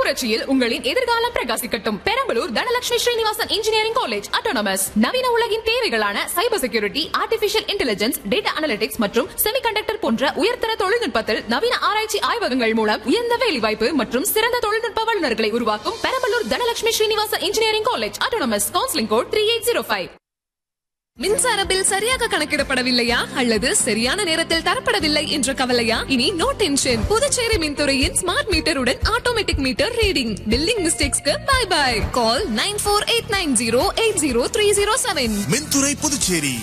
புரட்சியில் உங்களின் எதிர்காலம் பிரகாசிக்கட்டும் Perambalur Dhanalakshmi Srinivasan engineering college autonomous நவீன உலகின் தேவைகளான cyber security artificial intelligence data analytics மற்றும் செமிகண்டக்டர் போன்ற உயர்தர தொழில்நுட்பத்தில் நவீன ஆராய்ச்சி ஆய்வகங்கள் மூலம் உயர்ந்த வேலைவாய்ப்பு மற்றும் சிறந்த தொழில்நுட்ப வல்லுநர்களை உருவாக்கும் Perambalur Dhanalakshmi Srinivasan engineering college autonomous counselling code three eight zero five மின்சார பில் சரியாக கணக்கிடப்படவில்லையா அல்லது சரியான நேரத்தில் தரப்படவில்லை என்ற கவலையா இனி நோ டென்ஷன் புதுச்சேரி மின்துறையின் ஸ்மார்ட் மீட்டருடன் ஆட்டோமேட்டிக் மீட்டர் ரீடிங் பில்லிங் மிஸ்டேக்ஸ்க்கு bye bye call nine four eight nine zero eight zero three zero seven மின்துறை புதுச்சேரி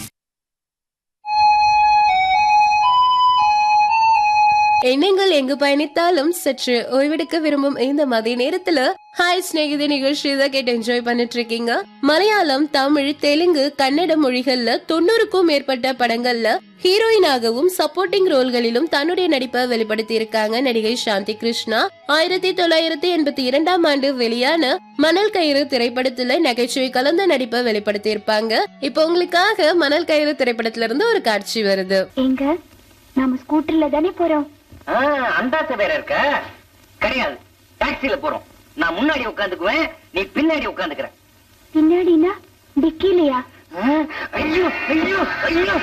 எண்ணங்கள் எங்கு பயணித்தாலும் சற்று ஓய்வெடுக்க விரும்பும் இந்த மதிய நேரத்துல ஹாய் ஸ்நேகிதி நிகழ்ச்சி தான் கேட்டு என்ஜாய் பண்ணிட்டு இருக்கீங்க மலையாளம் தமிழ் தெலுங்கு கன்னட மொழிகள்ல தொண்ணூறுக்கும் மேற்பட்ட படங்கள்ல ஹீரோயினாகவும் சப்போர்ட்டிங் ரோல்களிலும் தன்னுடைய நடிப்பை வெளிப்படுத்தி இருக்காங்க நடிகை சாந்தி கிருஷ்ணா ஆயிரத்தி தொள்ளாயிரத்தி எண்பத்தி இரண்டாம் ஆண்டு வெளியான மணல் கயிறு திரைப்படத்துல நகைச்சுவை கலந்த நடிப்பை வெளிப்படுத்தி இருப்பாங்க இப்போ உங்களுக்காக மணல் கயிறு திரைப்படத்துல இருந்து ஒரு காட்சி வருது எங்க நாம ஸ்கூட்டர்ல தானே போறோம் ஆ, அந்தாசை வேற இருக்க கிடையாது டாக்ஸில போறோம் நான் முன்னாடி உட்காந்துக்குவேன் நீ பின்னாடி உட்காந்துக்கிற பின்னாடினா டிக்கிலையா ஐயோ ஐயோ ஐயோ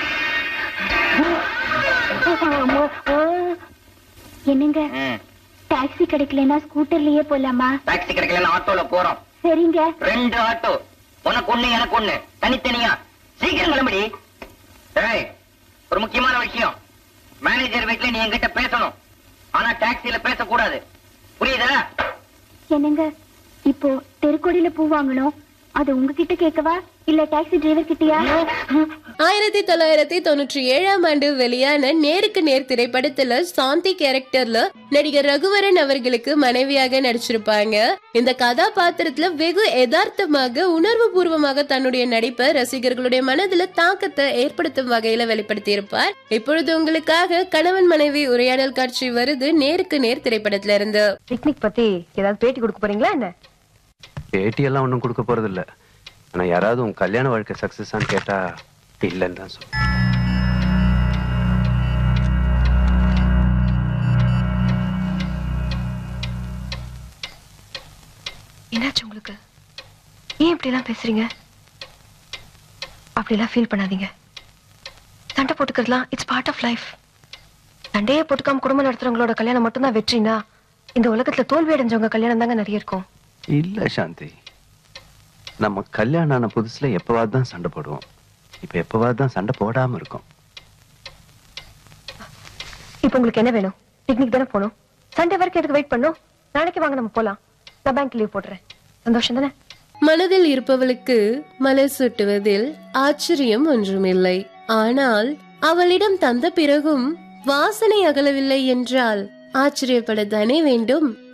அம்மா, ஆ. என்னங்க ம், டாக்ஸி கிடைக்கலனா ஸ்கூட்டர்லயே போலாமா டாக்ஸி கிடைக்கலன்னு ஆட்டோல போறோம் சரிங்க ரெண்டு ஆட்டோ உனக்கு ஒண்ணு எனக்கு ஒண்ணு தனித்தனியா சீக்கிரம் கிளம்படி ஏய் ஒரு முக்கியமான விஷயம் மேனேஜர் வீட்ல நீ என்கிட்ட பேசணும் ஆனா டாக்ஸில பேசக்கூடாது புரியுதா என்னங்க இப்போ தெருக்கோடியில பூ வாங்கணும் அது உங்ககிட்ட கேட்கவா இல்ல டாக்ஸி டிரைவர் கிட்டயா ஆயிரத்தி தொள்ளாயிரத்தி தொண்ணூற்றி ஏழாம் ஆண்டு வெளியான நேருக்கு நேர் திரைப்படத்துல சாந்தி கேரக்டர்ல நடிகர் ரகுவரன் அவர்களுக்கு மனைவியாக நடிச்சிருப்பாங்க இந்த கதாபாத்திரத்துல வெகு யதார்த்தமாக உணர்வு பூர்வமாக தன்னுடைய நடிப்பை ரசிகர்களுடைய மனதுல தாக்கத்தை ஏற்படுத்தும் வகையில வெளிப்படுத்தி இருப்பார் இப்பொழுது உங்களுக்காக கணவன் மனைவி உரையாடல் காட்சி வருது நேருக்கு நேர் திரைப்படத்துல இருந்து பிக்னிக் பத்தி ஏதாவது பேட்டி கொடுக்க போறீங்களா என்ன பேட்டியெல்லாம் ஒன்றும் கொடுக்க போறதில்ல ஆனா யாராவது உன் கல்யாண வாழ்க்கை சக்சஸான்னு கேட்டா இல்லைன்னு தான் சொல்லுவேன் என்னாச்சு உங்களுக்கு ஏன் இப்படி எல்லாம் பேசுறீங்க அப்படிலாம் ஃபீல் பண்ணாதீங்க சண்டை போட்டுக்கிறதுலாம் இட்ஸ் பார்ட் ஆஃப் லைஃப் சண்டையே போட்டுக்காம குடும்பம் நடத்துறவங்களோட கல்யாணம் மட்டும்தான் வெற்றினா இந்த உலகத்துல தோல்வி அடைஞ்சவங்க கல்யாணம் தாங்க நிறைய இருக்கும் இல்ல சாந்தி நம்ம கல்யாணம் ஆன புதுசுல எப்பவாவது தான் சண்டை போடுவோம் இப்ப எப்பவாவது தான் சண்டை போடாம இருக்கோம் இப்போ உங்களுக்கு என்ன வேணும் பிக்னிக் தானே போகணும் சண்டே வரைக்கும் எதுக்கு வெயிட் பண்ணும் நாளைக்கு வாங்க நம்ம போலாம் நான் பேங்க் லீவ் போடுறேன் சந்தோஷம் தானே மனதில் இருப்பவளுக்கு மலர் சுட்டுவதில் ஆச்சரியம் ஒன்றுமில்லை ஆனால் அவளிடம் தந்த பிறகும் வாசனை அகலவில்லை என்றால் ஆச்சரியப்படத்தானே வேண்டும்